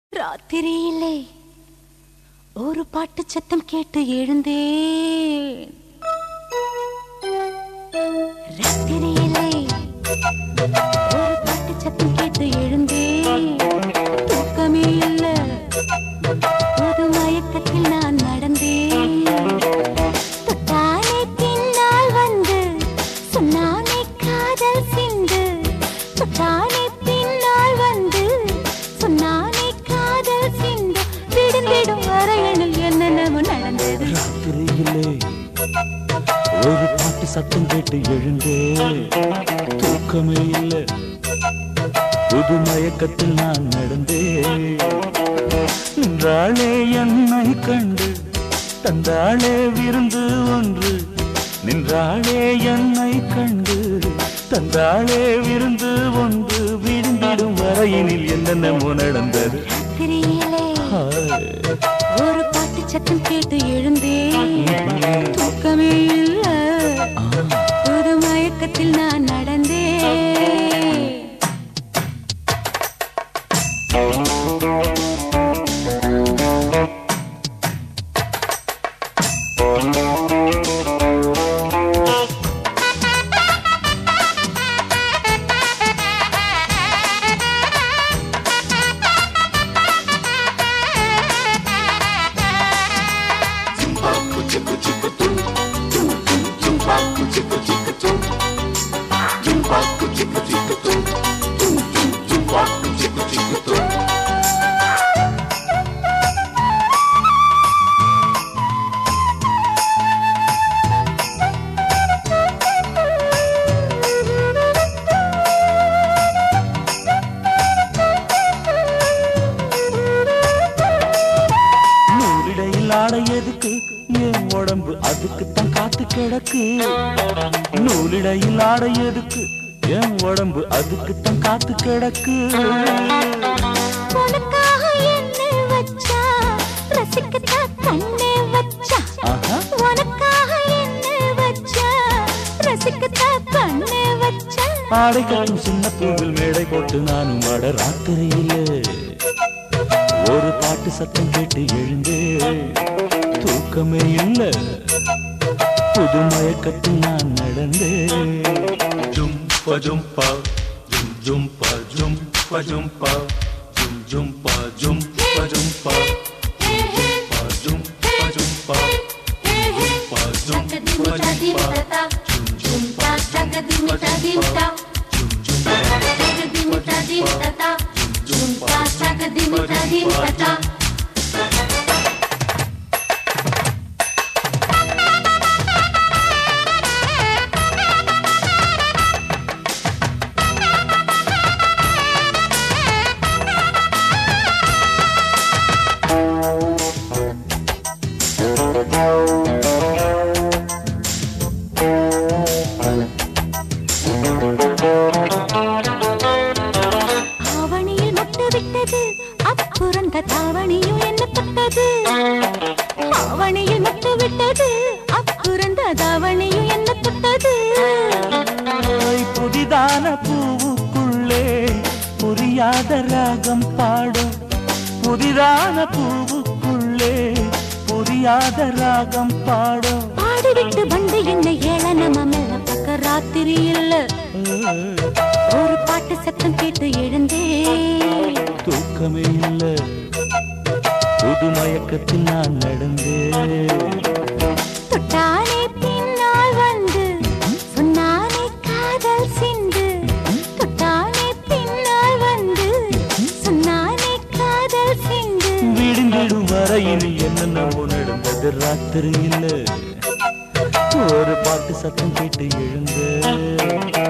ராத்திரியிலே ஒரு பாட்டு சத்தம் கேட்டு எழுந்தேன் ராத்திரியிலே ஒரு பாட்டு சத்தம் கேட்டு எழுந்தேன் தூக்கமே இல்ல ஒரு மயக்கத்தில் நான் நடந்தேன் தொட்டானே பின்னால் வந்து சொன்னானே காதல் சிந்து தொட்டானே பின்னால் வந்து சொன்னானே காதல் சிந்து விடுந்திடும் வரையணில் என்னென்னமோ நடந்தது ராத்திரியிலே ஒரு பாட்டு சத்தம் கேட்டு எழுந்தே தூக்கமே இல்லை புது மயக்கத்தில் நான் நடந்தேன் நின்றாளே என்னை கண்டு தந்தாளே விருந்து ஒன்று நின்றாளே என்னை கண்டு தந்தாளே விருந்து ஒன்று விழுந்திடும் வரையினில் என்னென்னமோ நடந்தது ராத்திரியிலே ஹாய். ஒரு பாட்டு சத்தம் கேட்டு எழுந்தேன் தூக்கமே இல்ல ஒரு மயக்கத்தில் நான் நடந்தேன் நூலிடையில் ஆடை எதுக்கு என் உடம்பு அதுக்கு தான் காத்து கிடக்கு நூலிடையில் ஆடை எதுக்கு என் உடம்பு அதுக்கு தான் காத்து கிடக்கு உனக்காக என்ன வச்சா ரசிக்கத்தான் கண்ணே வச்சா ஆஹா. உனக்காக என்ன வச்சா ரசிக்கத்தான் கண்ணே வச்சா ஆடை கட்டும் சின்ன பூவில் மேடை போட்டு நானும் ஆட ராத்திரியிலே ஒரு பாட்டு சத்தம் கேட்டு எழுந்தே தூக்கமே இல்ல புது மயக்கத்தில் நான் நடந்தேன் Jumpa jumpa, jum jumpa jumpa jumpa, jum jumpa jumpa jumpa, jumpa jumpa jumpa, jumpa jumpa jumpa, jum jumpa ஆவணியில் முட்டு விட்டது அப்புறந்த தாவணியும் என்ன தொட்டது ஆவணியில் முட்டு விட்டது அப்புறந்த தாவணியும் என்ன தொட்டது ஓய், புதிதான பூவுக்குள்ளே புரியாத ராகம் பாடும் புதிதான பூவுக்குள்ளே புரியாத ராகம் பாடும் பாடிவிட்டு வந்து என்ன ஏளனமா மெல்ல பக்க ராத்திரி இல்ல ஒரு பாட்டு சத்தம் கேட்டு எழுந்தே தூக்கமே இல்ல புது மயக்கத்தில் நான் நடந்தேன் தொட்டானே பின்னால் வந்து சொன்னானே காதல் சிந்து தொட்டானே பின்னால் வந்து சொன்னானே காதல் சிந்து விடுந்திடும் வரையில் என்னென்னவோ நடந்தது ராத்திரி இல்ல ஒரு பாட்டு சத்தம் கேட்டு எழுந்த